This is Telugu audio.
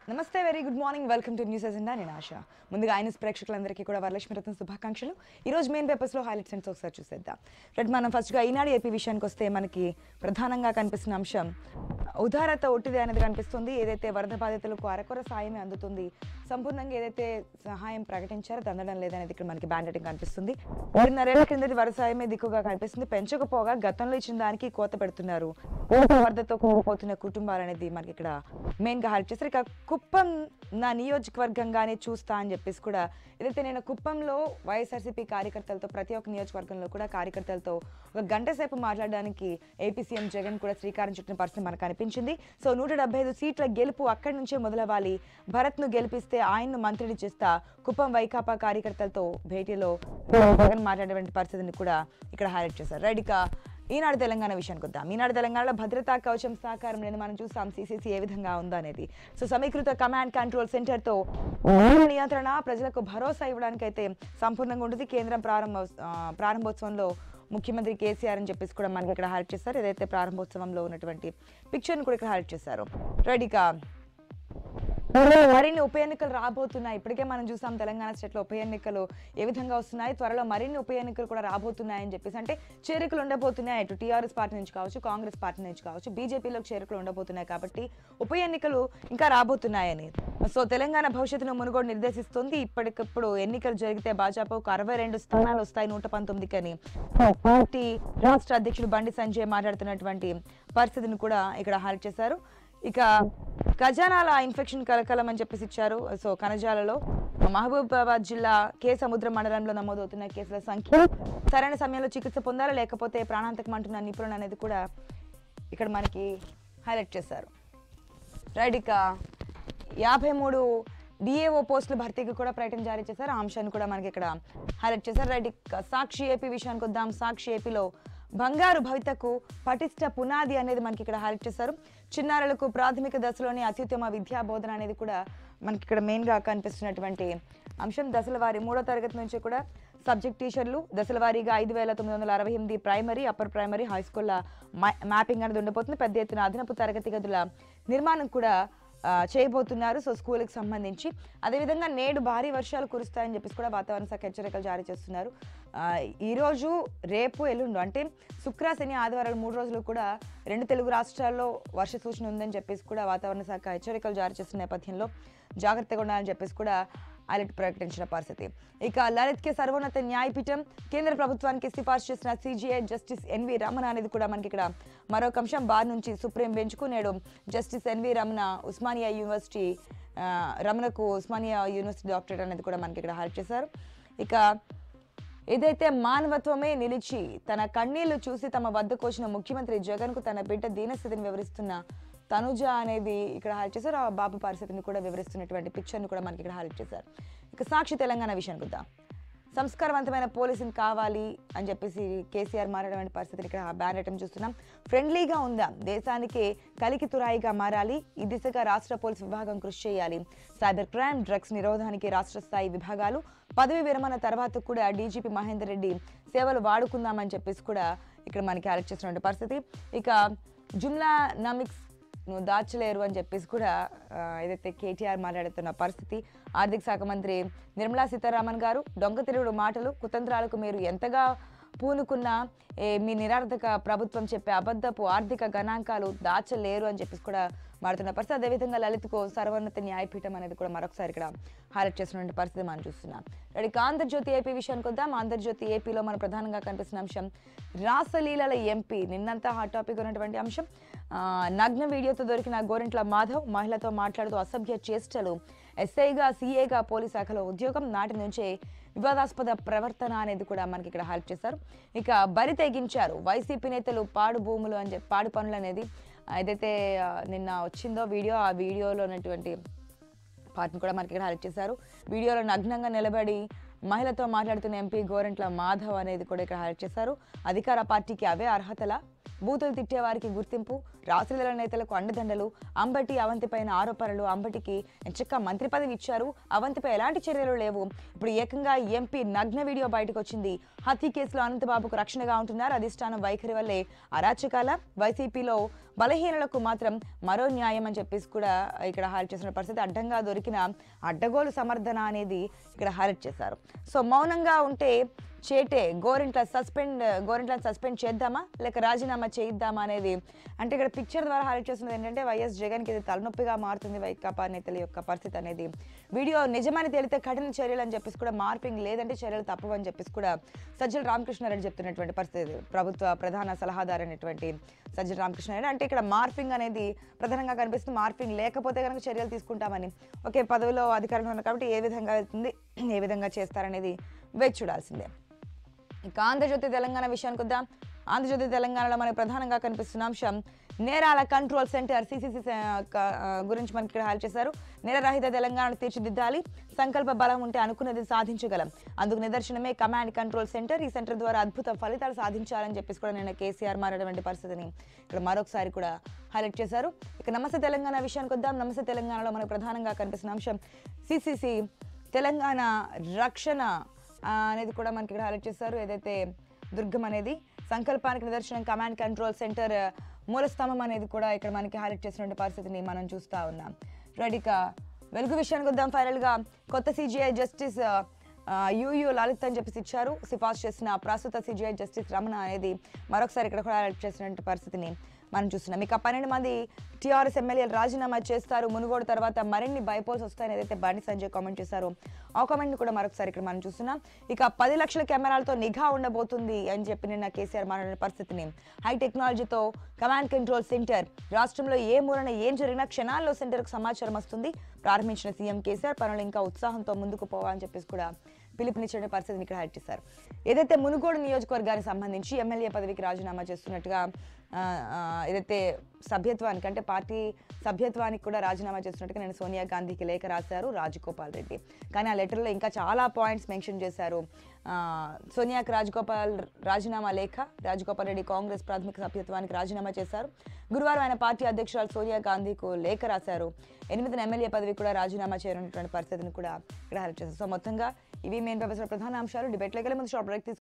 నమస్తే very good morning welcome to news agenda నేను ఆశ ముందుగా ఆయన ప్రేక్షకులందరికీ కూడా వరలక్ష్మి రత్న శుభాకాంక్షలు ఈ రోజు మెయిన్ పేపర్స్లో హైలైట్స్ అండ్ ఒకసారి చూసేద్దాం రైట్ మనం ఫస్ట్గా ఈనాడు ఏపీ విషయానికి వస్తే మనకి ప్రధానంగా కనిపిస్తున్న అంశం ఉదారత ఒట్టిదే అనేది కనిపిస్తుంది ఏదైతే వరద బాధితులకు అరకొర సాయమే అందుతుంది సంపూర్ణంగా ఏదైతే సహాయం ప్రకటించారో అది అందడం లేదనేది ఇక్కడ మనకి బ్యాండెటింగ్ కనిపిస్తుంది రెండున్నరేళ్ల కిందటి వరద సాయమే దిక్కుగా కనిపిస్తుంది పెంచకపోగా గతంలో ఇచ్చిన దానికి కోత పెడుతున్నారు వరదతో కూలిపోతున్న కుటుంబాలు అనేది మనకి ఇక్కడ మెయిన్ గా హైలైట్ చేస్తారు ఇక కుప్పం నా నియోజకవర్గంగానే చూస్తా అని చెప్పేసి కూడా ఏదైతే నేను కుప్పంలో వైఎస్ఆర్సీపీ కార్యకర్తలతో ప్రతి ఒక్క నియోజకవర్గంలో కూడా కార్యకర్తలతో ఒక గంట సేపు మాట్లాడడానికి ఏపీ సీఎం జగన్ కూడా శ్రీకారం చుట్టిన పరిస్థితి మనకు కనిపించింది సో నూట డెబ్బై ఐదు సీట్ల గెలుపు అక్కడి నుంచే మొదలవ్వాలి భరత్ ను గెలిపిస్తే ఆయన్ను మంత్రిని చేస్తా కుప్పం వైకాపా కార్యకర్తలతో భేటీలో జగన్ మాట్లాడేటువంటి పరిస్థితిని కూడా ఇక్కడ హైలైట్ చేశారు రైట్ ఇక ఈనాడు తెలంగాణ విషయానికి వద్దాం ఈనాడు తెలంగాణలో భద్రతా కవచం సహకారం నేను మనం చూసాం సీసీసీ ఏ విధంగా ఉందా అనేది సో సమీకృత కమాండ్ కంట్రోల్ సెంటర్తో నియంత్రణ ప్రజలకు భరోసా ఇవ్వడానికి అయితే సంపూర్ణంగా ఉంటుంది కేంద్రం ప్రారంభ ఆ, ప్రారంభోత్సవంలో ముఖ్యమంత్రి కేసీఆర్ అని చెప్పేసి కూడా మనకి ఇక్కడ హైలైట్ చేశారు ఏదైతే ప్రారంభోత్సవంలో ఉన్నటువంటి పిక్చర్ని కూడా ఇక్కడ హైలైట్ చేశారు రైట్ ఇక మరిన్ని ఉప ఎన్నికలు రాబోతున్నాయి ఇప్పటికే మనం చూసాం తెలంగాణ స్టేట్ లో ఉప ఎన్నికలు ఏ విధంగా వస్తున్నాయి త్వరలో మరిన్ని ఉప ఎన్నికలు కూడా రాబోతున్నాయి అని చెప్పేసి అంటే చేరికలు ఉండబోతున్నాయి ఇటు టీఆర్ఎస్ పార్టీ నుంచి కావచ్చు కాంగ్రెస్ పార్టీ నుంచి కావచ్చు బీజేపీలో చేరికలు ఉండబోతున్నాయి కాబట్టి ఉప ఎన్నికలు ఇంకా రాబోతున్నాయని సో తెలంగాణ భవిష్యత్తును మునుగోడు నిర్దేశిస్తుంది ఇప్పటికప్పుడు ఎన్నికలు జరిగితే భాజపాకు అరవై రెండు స్థానాలు వస్తాయి నూట పంతొమ్మిదికి అని పార్టీ రాష్ట్ర అధ్యక్షుడు బండి సంజయ్ మాట్లాడుతున్నటువంటి పరిస్థితిని కూడా ఇక్కడ హైలైట్ చేశారు ఇక ఖజానాల ఇన్ఫెక్షన్ కలకలం అని చెప్పేసి ఇచ్చారు సో కనజాలలో మహబూబాబాద్ జిల్లా కే సముద్ర మండలంలో నమోదవుతున్న కేసుల సంఖ్య సరైన సమయంలో చికిత్స పొందాలా లేకపోతే ప్రాణాంతకం అంటున్న నిపుణులు అనేది కూడా ఇక్కడ మనకి హైలైట్ చేశారు రైట్ ఇక యాభై మూడు డిఏఓ పోస్టుల భర్తీకి కూడా ప్రకటన జారీ చేశారు ఆ అంశాన్ని కూడా మనకి ఇక్కడ హైలైట్ చేశారు రైట్ ఇక సాక్షి ఏపీ విషయానికి వద్దాం సాక్షి ఏపీలో బంగారు భవితకు పటిష్ట పునాది అనేది మనకి ఇక్కడ హైలైట్ చేశారు చిన్నారులకు ప్రాథమిక దశలోని అత్యుత్తమ విద్యా బోధన అనేది కూడా మనకి ఇక్కడ మెయిన్గా కనిపిస్తున్నటువంటి అంశం దశల వారి మూడో తరగతి నుంచి కూడా సబ్జెక్ట్ టీచర్లు దశల వారీగా ఐదు వేల తొమ్మిది వందల అరవై ఎనిమిది ప్రైమరీ అప్పర్ ప్రైమరీ హై స్కూల్ల మ్యాపింగ్ అనేది ఉండబోతుంది పెద్ద ఎత్తున అదనపు తరగతి గదుల నిర్మాణం కూడా ఆ, చేయబోతున్నారు సో స్కూల్కి సంబంధించి అదేవిధంగా నేడు భారీ వర్షాలు కురుస్తాయని చెప్పేసి కూడా వాతావరణ శాఖ హెచ్చరికలు జారీ చేస్తున్నారు ఆ, ఈరోజు రేపు ఎల్లుండు అంటే శుక్ర శని ఆదివారాలు మూడు రోజులు కూడా రెండు తెలుగు రాష్ట్రాల్లో వర్ష సూచన ఉందని చెప్పేసి కూడా వాతావరణ శాఖ హెచ్చరికలు జారీ చేస్తున్న నేపథ్యంలో జాగ్రత్తగా ఉండాలని చెప్పేసి కూడా అలర్ట్ ప్రకటించిన పరిస్థితి ఇక లలిత్ కే సర్వోన్నత న్యాయపీఠం కేంద్ర ప్రభుత్వానికి సిఫార్సు చేసిన సిజిఐ జస్టిస్ ఎన్వి రమణ అనేది కూడా మనకి ఇక్కడ మరొక అంశం బార్ నుంచి సుప్రీం బెంచ్కు నేడు justice N V Ramana Osmania university ఆ, రమణకు ఉస్మానియా యూనివర్సిటీ డాక్టరేట్ అనేది కూడా మనకి ఇక్కడ హైలైట్ చేశారు ఇక ఏదైతే మానవత్వమే నిలిచి తన కన్నీళ్లు చూసి తమ వద్దకు వచ్చిన ముఖ్యమంత్రి జగన్ కు తన బిడ్డ దీనస్థితిని వివరిస్తున్న తనుజ అనేది ఇక్కడ హైలైట్ చేశారు ఆ బాబు పరిస్థితిని కూడా వివరిస్తున్నటువంటి పిక్చర్ని కూడా మనకి ఇక్కడ హైలైట్ చేశారు ఇక సాక్షి తెలంగాణ విషయానికి వద్దాం సంస్కారవంతమైన పోలీసింగ్ కావాలి అని చెప్పేసి కేసీఆర్ మారడం పరిస్థితిని ఇక్కడ బ్యాన్ ఐటమ్ చూస్తున్నాం ఫ్రెండ్లీగా ఉందాం దేశానికి కలికి తురాయిగా మారాలి ఈ దిశగా రాష్ట్ర పోలీస్ విభాగం కృషి చేయాలి సైబర్ క్రైమ్ డ్రగ్స్ నిరోధానికి రాష్ట్ర స్థాయి విభాగాలు పదవి విరమణ తర్వాత కూడా డీజీపీ మహేందర్ రెడ్డి సేవలు వాడుకుందామని చెప్పేసి కూడా ఇక్కడ మనకి హైలైట్ చేస్తున్న పరిస్థితి ఇక జుమ్లా నమిక్స్ నువ్వు దాచలేరు అని చెప్పేసి కూడా ఆ, ఏదైతే కేటీఆర్ మాట్లాడుతున్న పరిస్థితి ఆర్థిక శాఖ మంత్రి నిర్మలా సీతారామన్ గారు దొంగ తిరుగుడు మాటలు కుతంత్రాలకు మీరు ఎంతగా పూనుకున్న ఏ, మీ నిరార్థక ప్రభుత్వం చెప్పే అబద్ధపు ఆర్థిక గణాంకాలు దాచలేరు అని చెప్పేసి కూడా మారుతున్న పరిస్థితి అదేవిధంగా లలిత్కు సర్వోన్నత న్యాయపీఠం అనేది కూడా మరొకసారి ఇక్కడ హైలైట్ చేస్తున్న పరిస్థితి మనం చూస్తున్నాం రెడీ ఆంధ్రజ్యోతి ఏపీ విషయానికి వద్దాం ఆంధ్రజ్యోతి ఏపీలో మన ప్రధానంగా కనిపిస్తున్న అంశం రాసలీలల ఎంపీ నిన్నంతా హాట్ టాపిక్ ఉన్నటువంటి అంశం ఆ, నగ్న వీడియోతో దొరికిన గోరింట్ల మాధవ్ మహిళతో మాట్లాడుతూ అసభ్య చేష్టలు ఎస్ఐగా సీఏగా పోలీస్ శాఖలో ఉద్యోగం నాటి నుంచే వివాదాస్పద ప్రవర్తన అనేది కూడా మనకి ఇక్కడ హెల్ప్ చేశారు ఇక బరి తెగించారు వైసీపీ నేతలు పాడు భూములు అని చెప్పి పాడు పనులు అనేది ఏదైతే ఆ, నిన్న వచ్చిందో వీడియో ఆ వీడియోలో ఉన్నటువంటి పార్టీని కూడా మనకి ఇక్కడ హైలైట్ చేశారు వీడియోలో నగ్నంగా నిలబడి మహిళతో మాట్లాడుతున్న ఎంపీ గోరంట్ల మాధవ్ అనేది కూడా ఇక్కడ హైలైట్ చేశారు అధికార పార్టీకి అవే అర్హతల బూతులు తిట్టే వారికి గుర్తింపు రాత్రిదళ నేతలకు అండదండలు అంబటి అవంతి పైన ఆరోపణలు అంబటికి ఎంచక్క మంత్రి పదవి ఇచ్చారు అవంతిపై ఎలాంటి చర్యలు లేవు ఇప్పుడు ఏకంగా ఎంపీ నగ్న వీడియో బయటకు వచ్చింది హత్య కేసులో అనంతబాబుకు రక్షణగా ఉంటున్నారు అధిష్టానం వైఖరి వల్లే అరాచకాల వైసీపీలో బలహీనలకు మాత్రం మరో న్యాయం అని చెప్పేసి కూడా ఇక్కడ హైలైట్ చేసిన పరిస్థితి అడ్డంగా దొరికిన అడ్డగోలు సమర్థన అనేది ఇక్కడ హైలైట్ చేశారు సో మౌనంగా ఉంటే చేటే గోరింట్ల సస్పెండ్ గోరింట్లను సస్పెండ్ చేద్దామా లేక రాజీనామా చేయిద్దామా అనేది అంటే ఇక్కడ పిక్చర్ ద్వారా హైలైట్ చేస్తున్నది ఏంటంటే వైఎస్ జగన్కి ఇది తలనొప్పిగా మారుతుంది వైకాపా నేతల యొక్క పరిస్థితి అనేది వీడియో నిజమని తేలితే కఠిన చర్యలు అని చెప్పేసి కూడా మార్పింగ్ లేదంటే చర్యలు తప్పవు అని చెప్పేసి కూడా సజ్జల రామకృష్ణారెడ్డి చెప్తున్నటువంటి పరిస్థితి ప్రభుత్వ ప్రధాన సలహాదారు అనేటువంటి సజ్జల రామకృష్ణారెడ్డి అంటే ఇక్కడ మార్పింగ్ అనేది ప్రధానంగా కనిపిస్తుంది మార్పింగ్ లేకపోతే కనుక చర్యలు తీసుకుంటామని ఓకే పదవిలో అధికారంలో ఉన్నారు కాబట్టి ఏ విధంగా వెళ్తుంది ఏ విధంగా చేస్తారనేది వేచి చూడాల్సిందే ఇక ఆంధ్రజ్యోతి తెలంగాణ విషయానికి వద్దాం ఆంధ్రజ్యోతి తెలంగాణలో మనకి ప్రధానంగా కనిపిస్తున్న అంశం నేరాల కంట్రోల్ సెంటర్ సిసిసి గురించి మనకి ఇక్కడ హాల్ చేశారు నేరరహిత తెలంగాణను తీర్చిదిద్దాలి సంకల్ప బలం ఉంటే అనుకున్నది సాధించగలం అందుకు నిదర్శనమే కమాండ్ కంట్రోల్ సెంటర్ ఈ సెంటర్ ద్వారా అద్భుత ఫలితాలు సాధించాలని చెప్పేసి కూడా నిన్న కేసీఆర్ మారేటువంటి పరిస్థితిని ఇక్కడ మరొకసారి కూడా హైలైట్ చేశారు ఇక నమస్తే తెలంగాణ విషయానికి వద్దాం నమస్తే తెలంగాణలో మనకు ప్రధానంగా కనిపిస్తున్న అంశం సిసిసి తెలంగాణ రక్షణ ఆ, అనేది కూడా మనకి ఇక్కడ హైలైట్ చేశారు ఏదైతే దుర్గం అనేది సంకల్పానికి నిదర్శనం కమాండ్ కంట్రోల్ సెంటర్ మూలస్తంభం అనేది కూడా ఇక్కడ మనకి హైలైట్ చేసినటువంటి పరిస్థితిని మనం చూస్తా ఉన్నాం రైట్ ఇక వెలుగు విషయానికి వద్దాం ఫైనల్గా కొత్త సిజిఐ జస్టిస్ యూయూ లలిత్ అని చెప్పేసి ఇచ్చారు సిఫార్సు చేసిన ప్రస్తుత సిజిఐ జస్టిస్ రమణ అనేది మరొకసారి ఇక్కడ కూడా హైలైట్ చేసినటువంటి పరిస్థితిని మనం చూస్తున్నాం ఇక పన్నెండు మంది టీఆర్ఎస్ ఎమ్మెల్యేలు రాజీనామా చేస్తారు మునుగోడు తర్వాత మరిన్ని బైపోల్స్ వస్తాయని ఏదైతే బండి సంజయ్ కామెంట్ చేశారో ఆ కామెంట్ కూడా మరొకసారి ఇక్కడ మనం చూస్తున్నాం ఇక పది లక్షల కెమెరాలతో నిఘా ఉండబోతుంది అని చెప్పి నిన్న కేసీఆర్ మాట్లాడిన పరిస్థితిని హై టెక్నాలజీతో కమాండ్ కంట్రోల్ సెంటర్ రాష్ట్రంలో ఏ మూలన ఏం జరిగినా క్షణాల్లో సెంటర్కు సమాచారం వస్తుంది ప్రారంభించిన సీఎం కేసీఆర్ పనులు ఇంకా ఉత్సాహంతో ముందుకు పోవాలని చెప్పేసి కూడా పిలుపునిచ్చిన పరిస్థితిని ఇక్కడ హైలైట్ చేశారు ఏదైతే మునుగోడు నియోజకవర్గానికి సంబంధించి ఎమ్మెల్యే పదవికి రాజీనామా చేస్తున్నట్టుగా ఆ, ఆ, ఏదైతే సభ్యత్వానికి అంటే పార్టీ సభ్యత్వానికి కూడా రాజీనామా చేస్తున్నట్టుగా నేను సోనియా గాంధీకి లేఖ రాశారు రాజగోపాల్ రెడ్డి కానీ ఆ లెటర్లో ఇంకా చాలా పాయింట్స్ మెన్షన్ చేశారు ఆ, సోనియాకి రాజగోపాల్ రాజీనామా లేఖ రాజగోపాల్ రెడ్డి కాంగ్రెస్ ప్రాథమిక సభ్యత్వానికి రాజీనామా చేశారు గురువారం ఆయన పార్టీ అధ్యక్షురాలు సోనియా గాంధీకు లేఖ రాశారు ఎనిమిదిన ఎమ్మెల్యే పదవి కూడా రాజీనామా చేయనున్నటువంటి పరిస్థితిని కూడా ఇక్కడ హైలైట్ చేశారు సో మొత్తంగా ఇవి మెయిన్ పేపర్స్ ప్రధాన అంశాలు డిబేట్లోకి వెళ్ళే ముందు షార్ట్ బ్రేక్